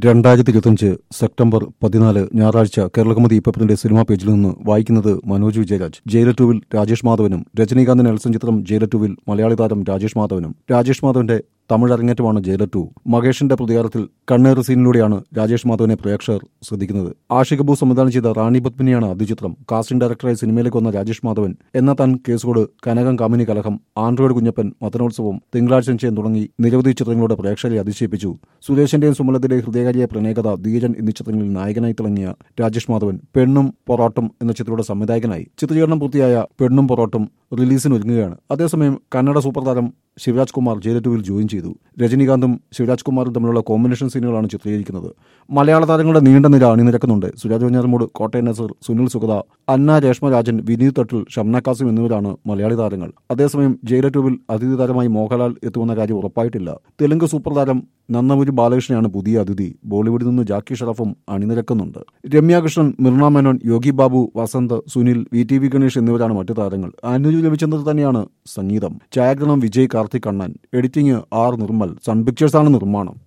രണ്ടായിരത്തി ഇരുപത്തിയഞ്ച് സെപ്റ്റംബർ പതിനാല് ഞായറാഴ്ച കേരളകൗമുദി ഇപ്പത്തിന്റെ സിനിമാ പേജിൽ നിന്ന് വായിക്കുന്നത് മനോജ് വിജയരാജ് ജയില ടൂവിൽ രാജേഷ് മാധവനും രജനീകാന്ത് നെൽസൺ ചിത്രം ജയില ടൂവിൽ മലയാളി താരം രാജേഷ് മാധവനും രാജേഷ് മാധവന്റെ തമിഴ് അരങ്ങേറ്റമാണ് ജയില ടു മഹേഷിന്റെ പ്രതികാരത്തിൽ കണ്ണേറ് സീനിലൂടെയാണ് രാജേഷ് മാധവനെ പ്രേക്ഷകർ ശ്രദ്ധിക്കുന്നത് ആഷിക് കപൂർ സംവിധാനം ചെയ്ത റാണി പത്മിനിയാണ് ആദ്യ ചിത്രം കാസ്റ്റിംഗ് ഡയറക്ടറായി സിനിമയിലേക്ക് വന്ന രാജേഷ് മാധവൻ എന്ന താൻ കേസുകോട് കനകം കാമിനി കലഹം ആൻഡ്രോയിഡ് കുഞ്ഞപ്പൻ മതനോത്സവം തിങ്കളാഴ്ച നിശ്ചയം തുടങ്ങി നിരവധി ചിത്രങ്ങളുടെ പ്രേക്ഷകരെ അതിശയിപ്പിച്ചു സുരേഷിന്റെയും സുമലത്തിന്റെയും ഹൃദയകാരിയ പ്രണയകഥ ധീരൻ എന്നീ ചിത്രങ്ങളിൽ നായകനായി തിളങ്ങിയ രാജേഷ് മാധവൻ പെണ്ണും പൊറോട്ടും എന്ന ചിത്രയുടെ സംവിധായകനായി ചിത്രീകരണം പൂർത്തിയായ പെണ്ണും പൊറോട്ടും റിലീസിന് ഒരുങ്ങുകയാണ് അതേസമയം കന്നഡ സൂപ്പർ താരം ശിവരാജ് കുമാർ ജയില ടൂവിൽ ജോയിൻ ചെയ്തു രജനീകാന്തും ശിവരാജ് കുമാറും തമ്മിലുള്ള കോമ്പിനേഷൻ സീനുകളാണ് ചിത്രീകരിക്കുന്നത് മലയാള താരങ്ങളുടെ നീണ്ട നിര അണിനിരക്കുന്നുണ്ട് സുരാജ് വഞ്ഞാറമൂട് കോട്ടയം നസർ സുനിൽ സുഗത അന്ന രേഷ്മരാജൻ വിനീത് തട്ടിൽ ഷംന കാസിം എന്നിവരാണ് മലയാളി താരങ്ങൾ അതേസമയം ജയില ടൂവിൽ അതിഥി താരമായി മോഹൻലാൽ എത്തുമെന്ന കാര്യം ഉറപ്പായിട്ടില്ല തെലുങ്ക് സൂപ്പർ താരം നന്നമുരി ബാലകൃഷ്ണനാണ് പുതിയ അതിഥി ബോളിവുഡിൽ നിന്ന് ജാക്കി ഷറഫും അണിനിരക്കുന്നുണ്ട് Ramyakrishnan Mirna Menon Yogi Babu Vasanth Sunil V T V Ganesh എന്നിവരാണ് മറ്റു താരങ്ങൾ അനുജ് രവിചന്ദ്രൻ തന്നെയാണ് സംഗീതം ഛായാഗ്രഹണം Vijay Karthik Kannan editing R Nirmal Sun പിക്ചേഴ്സാണ് നിർമ്മാണം